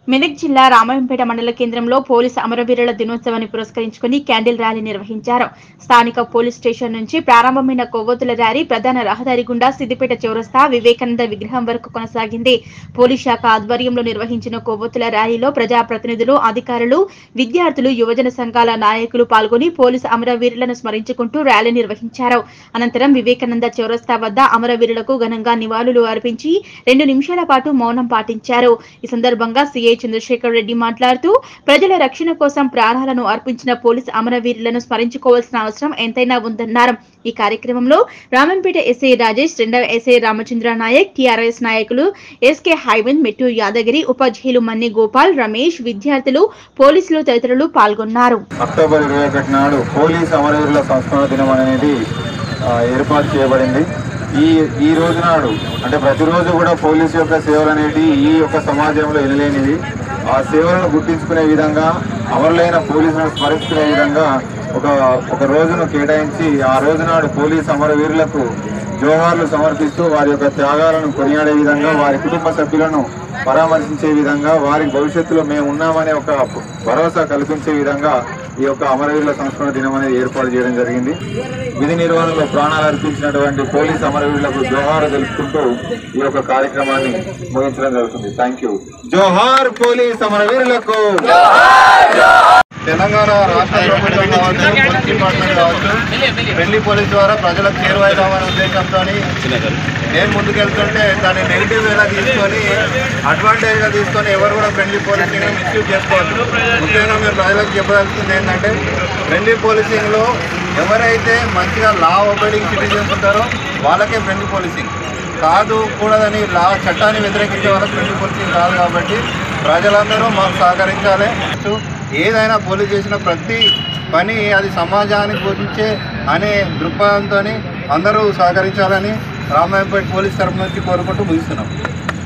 మెదక్ జిల్లా రామాయంపేట మండల కేంద్రంలో పోలీసు అమరవీరుల దినోత్సవాన్ని పురస్కరించుకుని క్యాండిల్ ర్యాలీ నిర్వహించారు స్థానిక పోలీస్ స్టేషన్ నుంచి ప్రారంభమైన కొవ్వొత్తుల ర్యాలీ ప్రధాన రహదారి గుండా సిద్దిపేట చౌరస్తా వివేకానంద విగ్రహం వరకు కొనసాగింది పోలీస్ శాఖ ఆధ్వర్యంలో నిర్వహించిన కొవ్వొత్తుల ర్యాలీలో ప్రజాప్రతినిధులు అధికారులు విద్యార్థులు యువజన సంఘాల నాయకులు పాల్గొని పోలీసు అమరవీరులను స్మరించుకుంటూ ర్యాలీ నిర్వహించారు అనంతరం వివేకానంద చౌరస్తా వద్ద అమరవీరులకు ఘనంగా నివాళులు అర్పించి రెండు నిమిషాల పాటు మౌనం పాటించారు ఈ సందర్భంగా సీఐ చంద్రశేఖర్ రెడ్డి మాట్లాడుతూ ప్రజల రక్షణ కోసం ప్రాణాలను అర్పించిన పోలీసు అమరవీరులను స్మరించుకోవాల్సిన అవసరం ఎంతైనా ఉందన్నారు ఈ కార్యక్రమంలో రామంపేట ఎస్ఐ రాజేష్ రెండవ ఎస్ఐ రామచంద్ర నాయక్ టిఆర్ఎస్ నాయకులు ఎస్కే హైవన్ మెట్టు యాదగిరి ఉపాధ్యాయులు మన్ని గోపాల్ రమేష్ విద్యార్థులు పోలీసులు తదితరులు పాల్గొన్నారు అక్టోబర్ ఇరవై ఒకటి నాడు పోలీస్ అమరవీరుల సంస్మరణ దినం అనేది ఆ, ఏర్పాటు చేయబడింది ఈ ఈ రోజు నాడు అంటే ప్రతిరోజు కూడా పోలీస్ యొక్క సేవలు అనేవి ఈ యొక్క సమాజంలో ఎనలేనివి ఆ సేవలను గుర్తించుకునే విధంగా అమరులైన పోలీసులను స్మరించుకునే విధంగా ఒక ఒక రోజును కేటాయించి ఆ రోజు నాడు పోలీస్ అమరవీరులకు జోహార్లు సమర్పిస్తూ వారి యొక్క త్యాగాలను కొనియాడే విధంగా వారి కుటుంబ సభ్యులను పరామర్శించే విధంగా వారి భవిష్యత్తులో మేము ఉన్నామనే ఒక భరోసా కల్పించే విధంగా ఈ యొక్క అమరవీరుల సంస్మరణ దినం అనేది ఏర్పాటు చేయడం జరిగింది విధి నిర్వహణలో ప్రాణాలు అర్పించినటువంటి పోలీస్ అమరవీరులకు జోహారు తెలుపుకుంటూ ఈ యొక్క కార్యక్రమాన్ని ముగించడం జరుగుతుంది థ్యాంక్ యూ జోహార్ పోలీస్ అమరవీరులకు తెలంగాణ రాష్ట్ర ప్రభుత్వం కావచ్చు పోలీస్ డిపార్ట్మెంట్ కావచ్చు పెళ్లి పోలీస్ ద్వారా ప్రజలకు చేరువైదామనే ఉద్దేశంతో నేను ముందుకెళ్తుంటే దాన్ని నెగిటివ్ వేలా తీసుకొని అడ్వాంటేజ్ గా తీసుకొని ఎవరు కూడా ఫ్రెండ్లీ పోలీసింగ్ మిస్యూజ్ చేసుకోవచ్చు ముఖ్యంగా మీరు ప్రజలకు చెప్పదలుచుకుంది ఏంటంటే ఫ్రెండ్లీ పోలీసింగ్ లో ఎవరైతే మంచిగా లా ఒబైడింగ్ సిటిజన్స్ ఉంటారో వాళ్ళకే ఫ్రెండ్లీ పోలీసింగ్ కాదు కూడదని లా చట్టాన్ని వ్యతిరేకించే వాళ్ళకి ఫ్రెండ్లీ పోలీసింగ్ కాదు కాబట్టి ప్రజలందరూ మాకు సహకరించాలి ఏదైనా పోలీస్ చేసిన ప్రతి పని అది సమాజానికి గురించే అనే దృక్పథంతో అందరూ సహకరించాలని రామాయంపేట పోలీస్ తరఫు నుంచి కోరుకుంటూ ముగిస్తున్నాం